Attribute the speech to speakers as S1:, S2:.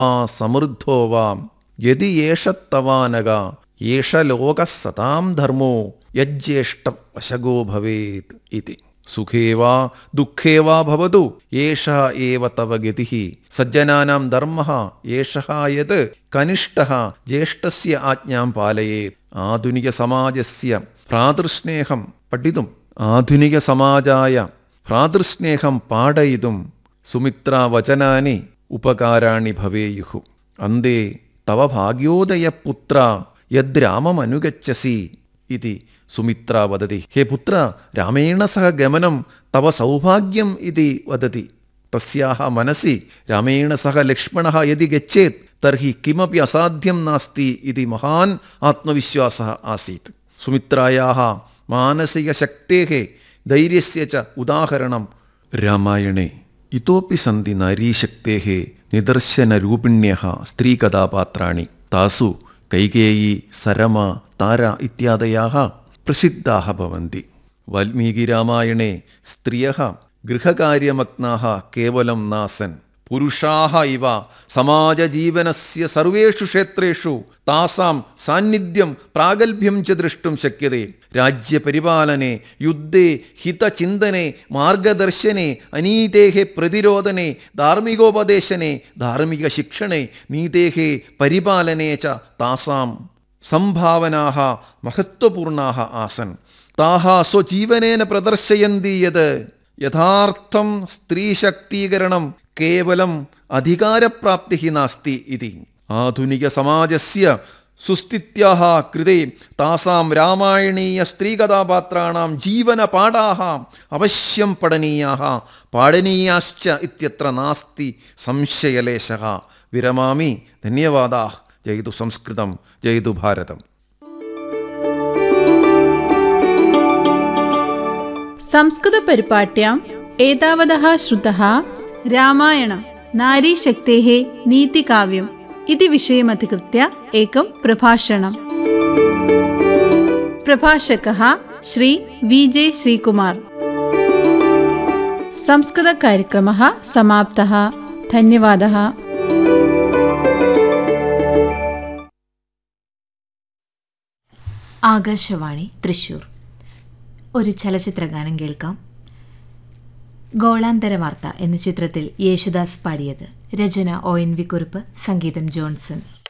S1: ആ സമൃദ്ധോ വാം യതി യേഷ തവാനക യേഷ ലോക സതാം ധർമ്മോ യജ്യേഷ്ട വശഗോ ഭവേത് ഇതി സുഖേ വാ ദുഃഖേ വാ ഭവതു യേഷ ഏവ തവ ഗതി സജ്ജനാനാം ധർമ്മ യേഷ യത് കനിഷ്ഠ ജ്യേഷ്ഠസ്യ ആജ്ഞാം പാലയേത് ആധുനിക സമാജസ്യ ഭ്രാതൃസ്നേഹം പഠിതും ആധുനിക സമാജായ ഭ്രാതൃസ്നേഹം പാടയിതും സുമിത്രാവചനാനി ഉപകാരാണി ഭവേയുഹു അന്തേ തവ ഭാഗ്യോദയപുത്ര യദ്രാമമനുഗച്ഛസി ഇതി സുമിത്ര വദതി ഹേ പുത്ര രാമേണ സഹ ഗമനം തവ സൗഭാഗ്യം ഇതി വദതി തസ്യാഹ മനസി രാമേണ സഹ ലക്ഷ്മണः യദി ഗച്ഛേത് തർഹി കിമപി അസാധ്യം നാസ്തി ഇതി മഹാൻ ആത്മവിശ്വാസः ആസീത് സുമിത്രായാः മാനസികശക്തേः ധൈര്യस्य च ഉദാഹരണം രാമായണേ ഇതോപി സന്തി നാരീശക്തേः നിദർശനരൂപിണ്യः സ്ത്രീകഥാപാത്രാണി താസു കൈകേയി സരമ താര ഇത്യാദയാः പ്രസിദ്ധാः ഭവन्ति വാൽമീകിരാമായണേ സ്ത്രിയः ഗൃഹകാര്യമഗ്നാः കേവലം നാസൻ പുരുഷാः ഇവ സമാജജീവനസ്യ സർവേഷു ക്ഷേത്രേഷു താസാം സാന്നിധ്യം പ്രാഗൽഭ്യം ച ദ്രഷ്ടും ശക്യത്തെ രാജ്യപരിപാലനെ യുദ്ധേ ഹിതചിന്തനെ മാർഗദർശനെ അനീതേः പ്രതിരോധനെ ധാർമ്മികോപദേശനെ ധാർമ്മിക ശിക്ഷണേ നീതേः പരിപാലനെ ച താസാം സംഭാവനാः മഹത്വപൂർണാः ആസൻ താः സ്വജീവനേന പ്രദർശയന്തി യത് യഥാർത്ഥം സ്ത്രീശക്തീകരണം കേവലം അധികാരപ്രാപ്തി നാസ്തി ഇതി ആധുനിക സമാജസ്യ സുസ്ഥിത്യാः കൃതേ താസാം രാമായണീയ സ്ത്രീകഥാപാത്രാണാം ജീവനപാഠാः അവശ്യം പഠനീയാः പാഠനീയാശ്ച ഇത്യത്ര നാസ്തി സംശയലേശः വിരമാമി ധന്യവാദാः ജയതു സംസ്കൃതം ജയതു ഭാരതം
S2: संस्कृतपरिपाट्याम् एतावदः श्रुतः रामायणं नारीशक्तेः नीतिकाव्यम् इति विषयमधिकृत्य एकं प्रभाषणम् प्रभाषकः श्री वि जे श्रीकुमार् संस्कृतकार्यक्रमः समाप्तः धन्यवादः
S3: ആകാശവാണി തൃശൂർ ഒരു ചലച്ചിത്രഗാനം കേൾക്കാം ഗോളാന്തര വാർത്ത എന്ന ചിത്രത്തിൽ യേശുദാസ് പാടിയത് രചന ഒ എൻ വി കുറുപ്പ് സംഗീതം ജോൺസൺ